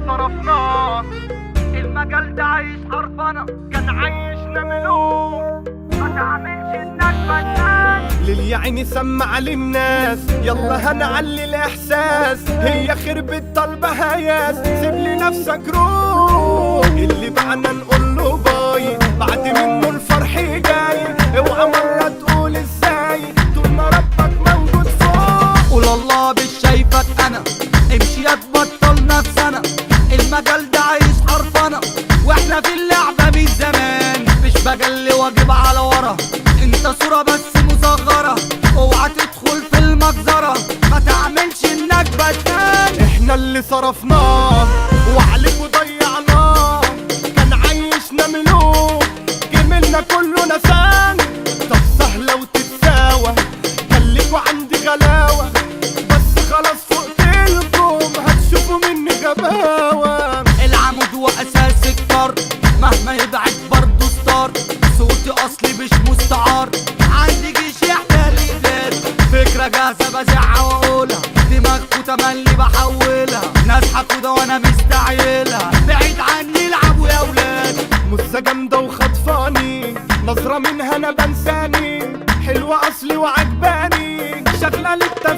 صرفناه المجال ده عايش حرفنة كان عايشنا ملوك ما تعملش انك فنان للي عيني سمع للناس يلا هنعلي الاحساس هي خربت طلبة هياس سيب لي نفسك روح اللي بعنا نقول له باي بعد منه الفرح جاي اوعى مرة تقول ازاي طول ما ربك موجود فوق قول الله مش شايفك انا امشي يا تبطل نفسنا المجال ده عايش حرفنة واحنا في اللعبة من زمان مش بجلي واجب على ورا انت صورة بس مصغرة اوعى تدخل في المجزرة ما تعملش انك بتان احنا اللي صرفناه وعليكوا ضيعناه كان عايشنا ملوك جميلنا كله نسان طب سهلة وتتساوى خليكوا عندي غلاوة بس خلاص فوقتلكم هتشوفوا مني غباوة العمود واساس الكار مهما يبعد برضه ستار صوتي اصلي مش مستعار عندي جيش يحتل ايدات فكرة جاهزة بزعها واقولها دماغكوا تملي بحولها ناس حقودة وانا مستعيلها بعيد عني العبوا يا ولاد مزة جامدة وخطفاني نظرة منها انا بنساني حلوة اصلي وعجباني شغلة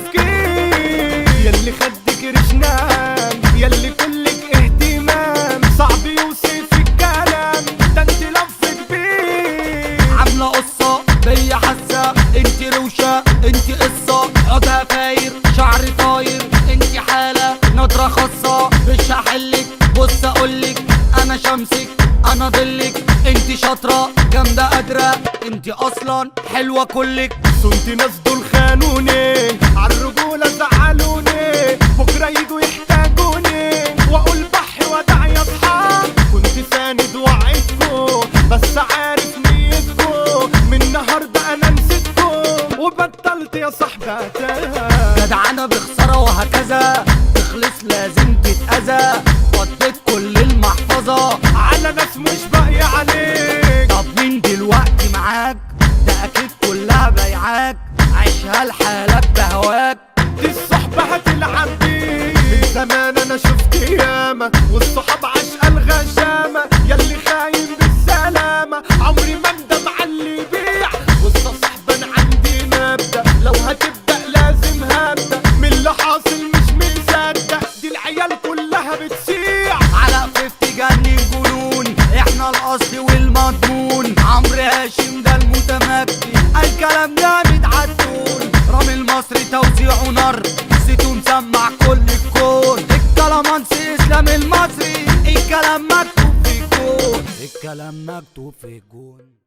للتفكير ياللي خدك رشنام ياللي كلك اهتمام صعب يوصف الكلام ده انت لفت بيه عاملة قصة بيا حاسة انت روشة انت قصة عودها فاير شعري طاير انت حالة نظرة خاصة مش هحلك بص اقولك انا شمسك انا ضلك انت شاطرة جامدة قادرة انت اصلا حلوة كلك صنت ناس دول خانوني عالرجولة زعلوني بكرة يجوا يحتاجوني واقول بحي ودع يا اصحاب كنت ساند وعدكو بس عارف نيتكو من النهاردة انا نسيتكو وبطلت يا صاحبي أتاه. جدعانة بخسارة وهكذا تخلص لازم تتأذى وديت كل المحفظة على ناس مش باقي عليك طب مين دلوقتي معاك ده اكيد كلها بيعاك عيشها لحالك بهواك دي الصحبة هتلعب بيه من زمان انا شفت ياما والصحاب عشقة الغشامة ياللي خاين بالسلامة عمري ما اندم على اللي يبيع وسط صاحبة انا عندي مبدأ لو هتبدأ لازم هبدأ من اللي حاصل مش مصدق دي العيال كلها بتسيع على فيفتي جنن جنون احنا الاصل والمضمون عمرو هاشم ده المتمكن الكلام جامد عالدون رامي المصري توزيعه نار سيتو مسمع كل الكون الكلامانسي اسلام المصري الكلام مكتوب في الجون الكلام مكتوب في الجون